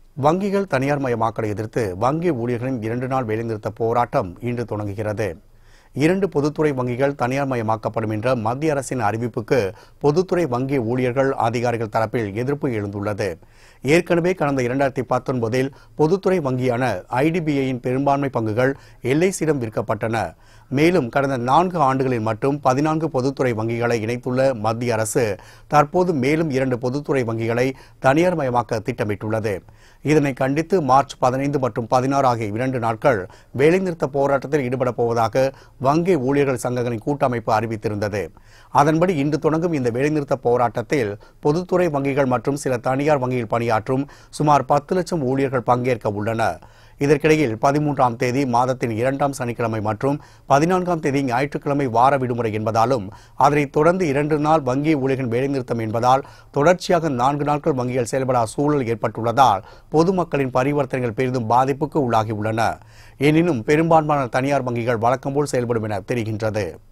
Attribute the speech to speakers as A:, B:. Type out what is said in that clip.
A: வங்கிகள் தனியார் மயமாக்கலை எதிர்த்து வங்கி ஊழியர்களின் இரண்டு நாள் வேலைநிறுத்த போராட்டம் இன்று தொடங்குகிறது இரண்டு பொதுத்துறை வங்கிகள் தனியார் மயமாக்கப்படும் என்ற மத்திய அரசின் அறிவிப்புக்கு பொதுத்துறை வங்கி ஊழியர்கள் அதிகாரிகள் தரப்பில் எதிர்ப்பு எழுந்துள்ளது ஏற்கனவே கடந்த இரண்டாயிரத்தி பத்தொன்பதில் பொதுத்துறை வங்கியான ஐடிபிஐயின் பெரும்பான்மை பங்குகள் எல்ஐசியிடம் விற்கப்பட்டன மேலும் கடந்த நான்கு ஆண்டுகளில் மட்டும் பதினான்கு பொதுத்துறை வங்கிகளை இணைத்துள்ள மத்திய அரசு தற்போது மேலும் இரண்டு பொதுத்துறை வங்கிகளை தனியார் மயமாக்க திட்டமிட்டுள்ளது இதனை கண்டித்து மார்ச் பதினைந்து மற்றும் பதினாறு ஆகிய இரண்டு நாட்கள் வேலைநிறுத்த போராட்டத்தில் ஈடுபடப் போவதாக வங்கி ஊழியர்கள் சங்கங்களின் கூட்டமைப்பு அறிவித்திருந்தது அதன்படி இன்று தொடங்கும் இந்த வேலைநிறுத்த போராட்டத்தில் பொதுத்துறை வங்கிகள் மற்றும் சில தனியார் வங்கியில் பணியாற்றும் சுமார் பத்து லட்சம் ஊழியர்கள் பங்கேற்க உள்ளனர் இதற்கிடையில் பதிமூன்றாம் தேதி மாதத்தின் இரண்டாம் சனிக்கிழமை மற்றும் பதினான்காம் தேதி ஞாயிற்றுக்கிழமை வார விடுமுறை என்பதாலும் அதனைத் தொடர்ந்து இரண்டு நாள் வங்கி ஊழியர்கள் வேலைநிறுத்தம் என்பதால் தொடர்ச்சியாக நான்கு நாட்கள் வங்கிகள் செயல்படா சூழல் ஏற்பட்டுள்ளதால் பொதுமக்களின் பரிவர்த்தனைகள் பெரிதும் பாதிப்புக்கு உள்ளாகியுள்ளன எனினும் பெரும்பான்மையான தனியார் வங்கிகள் வழக்கம் போல் செயல்படும் என தெரிகின்றது